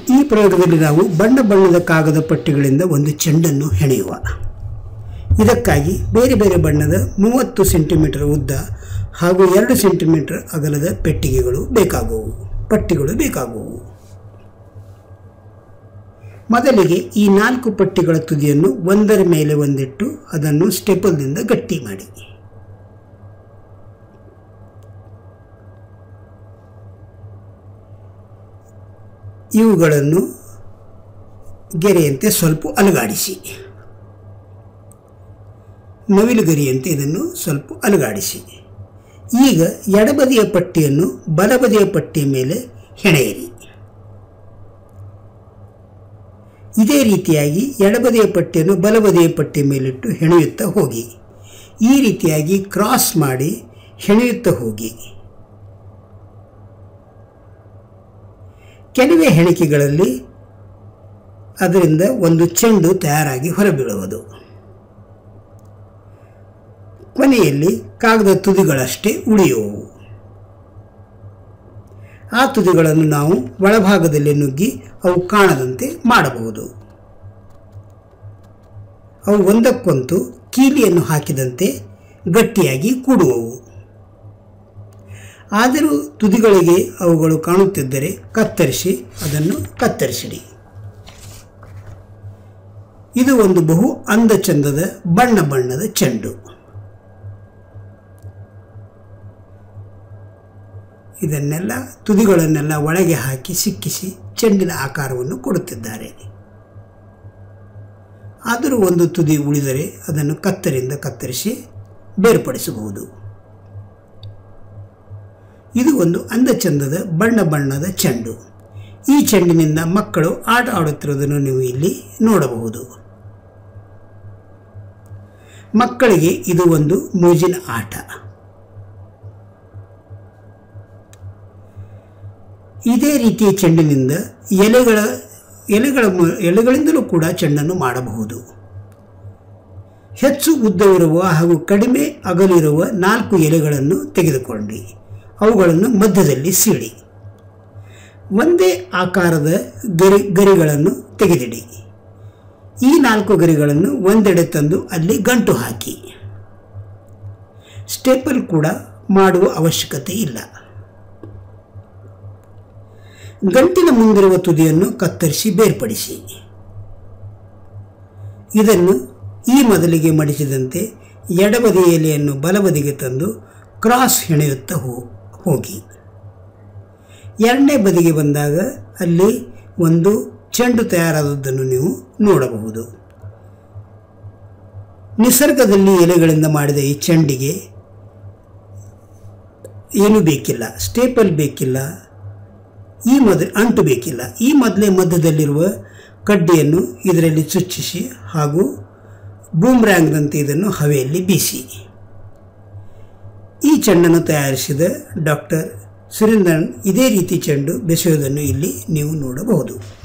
ಈ ಪ್ರಯೋಗದಲ್ಲಿ ನಾವು ಬಣ್ಣ ಬಣ್ಣದ ಕಾಗದ ಪಟ್ಟಿಗಳಿಂದ ಒಂದು ಚೆಂಡನ್ನು ಹೆಣೆಯುವ ಇದಕ್ಕಾಗಿ ಬೇರೆ ಬೇರೆ ಬಣ್ಣದ ಮೂವತ್ತು ಸೆಂಟಿಮೀಟರ್ ಉದ್ದ ಹಾಗೂ ಎರಡು ಸೆಂಟಿಮೀಟರ್ ಅಗಲದ ಪೆಟ್ಟಿಗೆಗಳು ಬೇಕಾಗುವು ಪಟ್ಟಿಗಳು ಬೇಕಾಗುವು ಮೊದಲಿಗೆ ಈ ನಾಲ್ಕು ಪಟ್ಟಿಗಳ ತುದಿಯನ್ನು ಒಂದರ ಮೇಲೆ ಒಂದಿಟ್ಟು ಅದನ್ನು ಸ್ಟೆಪಲ್ದಿಂದ ಗಟ್ಟಿ ಮಾಡಿ ಇವುಗಳನ್ನು ಗೆರೆಯಂತೆ ಸ್ವಲ್ಪ ಅಲುಗಾಡಿಸಿ ನವಿಲು ಗರಿಯಂತೆ ಇದನ್ನು ಸ್ವಲ್ಪ ಅಲುಗಾಡಿಸಿ ಈಗ ಎಡಬದಿಯ ಪಟ್ಟಿಯನ್ನು ಬಲಬದಿಯ ಪಟ್ಟಿಯ ಮೇಲೆ ಹೆಣೆಯಿರಿ ಇದೇ ರೀತಿಯಾಗಿ ಎಡಬದಿಯ ಪಟ್ಟಿಯನ್ನು ಬಲಬದಿಯ ಪಟ್ಟಿಯ ಮೇಲಿಟ್ಟು ಹೆಣೆಯುತ್ತಾ ಹೋಗಿ ಈ ರೀತಿಯಾಗಿ ಕ್ರಾಸ್ ಮಾಡಿ ಹೆಣೆಯುತ್ತಾ ಹೋಗಿ ಕೆಲವೇ ಹೆಣಿಕೆಗಳಲ್ಲಿ ಅದರಿಂದ ಒಂದು ಚೆಂಡು ತಯಾರಾಗಿ ಹೊರಬೀಳುವುದು ಕೊನೆಯಲ್ಲಿ ಕಾಗದ ತುದಿಗಳಷ್ಟೇ ಉಳಿಯುವವು ಆ ತುದಿಗಳನ್ನು ನಾವು ಒಳಭಾಗದಲ್ಲಿ ನುಗ್ಗಿ ಅವು ಕಾಣದಂತೆ ಮಾಡಬಹುದು ಅವು ಒಂದಕ್ಕೊಂದು ಕೀಲಿಯನ್ನು ಹಾಕಿದಂತೆ ಗಟ್ಟಿಯಾಗಿ ಕೂಡುವವು ಆದರೂ ತುದಿಗಳಿಗೆ ಅವುಗಳು ಕಾಣುತ್ತಿದ್ದರೆ ಕತ್ತರಿಸಿ ಅದನ್ನು ಕತ್ತರಿಸಿಡಿ ಇದು ಒಂದು ಬಹು ಅಂದ ಚಂದದ ಬಣ್ಣ ಬಣ್ಣದ ಚೆಂಡು ಇದನ್ನೆಲ್ಲ ತುದಿಗಳನ್ನೆಲ್ಲ ಒಳಗೆ ಹಾಕಿ ಸಿಕ್ಕಿಸಿ ಚೆಂಡಿನ ಆಕಾರವನ್ನು ಕೊಡುತ್ತಿದ್ದಾರೆ ಆದರೂ ಒಂದು ತುದಿ ಉಳಿದರೆ ಅದನ್ನು ಕತ್ತರಿಂದ ಕತ್ತರಿಸಿ ಬೇರ್ಪಡಿಸಬಹುದು ಇದು ಒಂದು ಅಂದಚಂದದ ಬಣ್ಣ ಬಣ್ಣದ ಚೆಂಡು ಈ ಚೆಂಡಿನಿಂದ ಮಕ್ಕಳು ಆಟ ಆಡುತ್ತಿರುವುದನ್ನು ನೀವು ಇಲ್ಲಿ ನೋಡಬಹುದು ಮಕ್ಕಳಿಗೆ ಇದು ಒಂದು ಮೋಜಿನ ಆಟ ಇದೇ ರೀತಿಯ ಚೆಂಡಿನಿಂದ ಎಲೆಗಳ ಎಲೆಗಳ ಮು- ಎಲೆಗಳಿಂದಲೂ ಕೂಡ ಚೆಂಡನ್ನು ಮಾಡಬಹುದು ಹೆಚ್ಚು ಉದ್ದವಿರುವ ಹಾಗೂ ಕಡಿಮೆ ಅಗಲಿರುವ ನಾಲ್ಕು ಎಲೆಗಳನ್ನು ತೆಗೆದುಕೊಳ್ಳಿ ಅವುಗಳನ್ನು ಮಧ್ಯದಲ್ಲಿ ಸೀಳಿ ಒಂದೇ ಆಕಾರದ ಗರಿ ಗರಿಗಳನ್ನು ತೆಗೆದಿಡಿ ಈ ನಾಲ್ಕು ಗರಿಗಳನ್ನು ಒಂದೆಡೆ ತಂದು ಅಲ್ಲಿ ಗಂಟು ಹಾಕಿ ಸ್ಟೇಪಲ್ ಕೂಡ ಮಾಡುವ ಅವಶ್ಯಕತೆ ಇಲ್ಲ ಗಂಟಿನ ಮುಂದಿರುವ ತುದಿಯನ್ನು ಕತ್ತರಿಸಿ ಬೇರ್ಪಡಿಸಿ ಇದನ್ನು ಈ ಮೊದಲಿಗೆ ಮಡಿಸಿದಂತೆ ಎಡಬದಿ ಎಲೆಯನ್ನು ಬಲಬದಿಗೆ ತಂದು ಕ್ರಾಸ್ ಹೆಣೆಯುತ್ತಾ ಹೋ ಹೋಗಿ ಎರಡನೇ ಬದಿಗೆ ಬಂದಾಗ ಅಲ್ಲಿ ಒಂದು ಚೆಂಡು ತಯಾರಾದದ್ದನ್ನು ನೀವು ನೋಡಬಹುದು ನಿಸರ್ಗದಲ್ಲಿ ಎಲೆಗಳಿಂದ ಮಾಡಿದ ಈ ಚೆಂಡಿಗೆ ಏನೂ ಬೇಕಿಲ್ಲ ಸ್ಟೇಪಲ್ ಬೇಕಿಲ್ಲ ಈ ಮೊದಲು ಅಂಟು ಬೇಕಿಲ್ಲ ಈ ಮೊದಲೇ ಮಧ್ಯದಲ್ಲಿರುವ ಕಡ್ಡಿಯನ್ನು ಇದರಲ್ಲಿ ಚುಚ್ಚಿಸಿ ಹಾಗೂ ಬೂಮ್ರ್ಯಾಂಗ್ದಂತೆ ಇದನ್ನು ಹವೆಯಲ್ಲಿ ಬೀಸಿ ಈ ಚೆಂಡನ್ನು ತಯಾರಿಸಿದ ಡಾಕ್ಟರ್ ಸುರೇಂದ್ರನ್ ಇದೇ ರೀತಿ ಚೆಂಡು ಬೆಸೆಯುವುದನ್ನು ಇಲ್ಲಿ ನೀವು ನೋಡಬಹುದು